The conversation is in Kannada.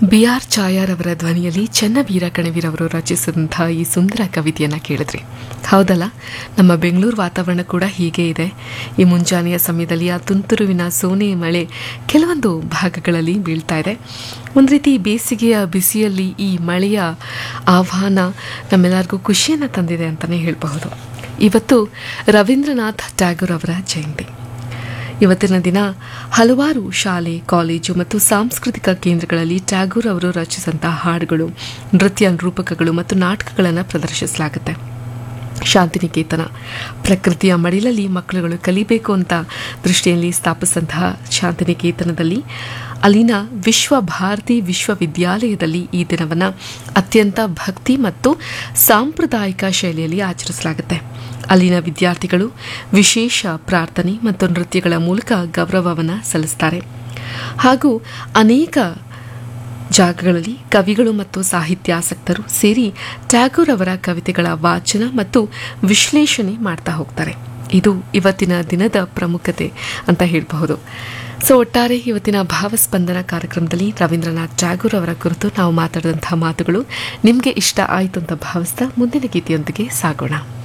ಬಿ ಆರ್ ಛಾಯಾರವರ ಧ್ವನಿಯಲ್ಲಿ ಚನ್ನವೀರ ಕಣವೀರವರು ರಚಿಸಿದಂತಹ ಈ ಸುಂದರ ಕವಿತೆಯನ್ನು ಕೇಳಿದ್ರಿ ಹೌದಲ್ಲ ನಮ್ಮ ಬೆಂಗಳೂರು ವಾತಾವರಣ ಕೂಡ ಹೀಗೆ ಇದೆ ಈ ಮುಂಜಾನೆಯ ಸಮಯದಲ್ಲಿ ಆ ತುಂತುರುವಿನ ಸೋನೆ ಮಳೆ ಕೆಲವೊಂದು ಭಾಗಗಳಲ್ಲಿ ಬೀಳ್ತಾ ಇದೆ ಒಂದು ರೀತಿ ಬೇಸಿಗೆಯ ಬಿಸಿಯಲ್ಲಿ ಈ ಮಳೆಯ ಆಹ್ವಾನ ನಮ್ಮೆಲ್ಲರಿಗೂ ಖುಷಿಯನ್ನು ತಂದಿದೆ ಅಂತಲೇ ಹೇಳಬಹುದು ಇವತ್ತು ರವೀಂದ್ರನಾಥ್ ಟ್ಯಾಗೋರ್ ಅವರ ಜಯಂತಿ ಇವತ್ತಿನ ದಿನ ಹಲವಾರು ಶಾಲೆ ಕಾಲೇಜು ಮತ್ತು ಸಾಂಸ್ಕೃತಿಕ ಕೇಂದ್ರಗಳಲ್ಲಿ ಟ್ಯಾಗೋರ್ ಅವರು ರಚಿಸಿದಂತಹ ಹಾಡುಗಳು ನೃತ್ಯ ರೂಪಕಗಳು ಮತ್ತು ನಾಟಕಗಳನ್ನು ಪ್ರದರ್ಶಿಸಲಾಗುತ್ತೆ ಶಾಂತಿನಿಕೇತನ ಪ್ರಕೃತಿಯ ಮಡಿಲಲ್ಲಿ ಮಕ್ಕಳುಗಳು ಕಲಿಬೇಕು ಅಂತ ದೃಷ್ಟಿಯಲ್ಲಿ ಸ್ಥಾಪಿಸಿದಂತಹ ಶಾಂತಿನಿಕೇತನದಲ್ಲಿ ಅಲ್ಲಿನ ವಿಶ್ವ ಭಾರತಿ ವಿಶ್ವವಿದ್ಯಾಲಯದಲ್ಲಿ ಈ ದಿನವನ್ನು ಅತ್ಯಂತ ಭಕ್ತಿ ಮತ್ತು ಸಾಂಪ್ರದಾಯಿಕ ಶೈಲಿಯಲ್ಲಿ ಆಚರಿಸಲಾಗುತ್ತೆ ಅಲ್ಲಿನ ವಿದ್ಯಾರ್ಥಿಗಳು ವಿಶೇಷ ಪ್ರಾರ್ಥನೆ ಮತ್ತು ನೃತ್ಯಗಳ ಮೂಲಕ ಗೌರವವನ್ನು ಸಲ್ಲಿಸ್ತಾರೆ ಹಾಗೂ ಅನೇಕ ಜಾಗಗಳಲ್ಲಿ ಕವಿಗಳು ಮತ್ತು ಸಾಹಿತ್ಯಾಸಕ್ತರು ಸೇರಿ ಟ್ಯಾಗೋರ್ ಅವರ ಕವಿತೆಗಳ ವಾಚನ ಮತ್ತು ವಿಶ್ಲೇಷಣೆ ಮಾಡ್ತಾ ಹೋಗ್ತಾರೆ ಇದು ಇವತ್ತಿನ ದಿನದ ಪ್ರಮುಖತೆ ಅಂತ ಹೇಳಬಹುದು ಸೊ ಒಟ್ಟಾರೆ ಇವತ್ತಿನ ಭಾವಸ್ಪಂದನ ಕಾರ್ಯಕ್ರಮದಲ್ಲಿ ರವೀಂದ್ರನಾಥ್ ಟ್ಯಾಗೋರ್ ಅವರ ಕುರಿತು ನಾವು ಮಾತಾಡಿದಂತಹ ಮಾತುಗಳು ನಿಮಗೆ ಇಷ್ಟ ಆಯಿತು ಅಂತ ಭಾವಿಸ್ತಾ ಮುಂದಿನ ಗೀತೆಯೊಂದಿಗೆ ಸಾಗೋಣ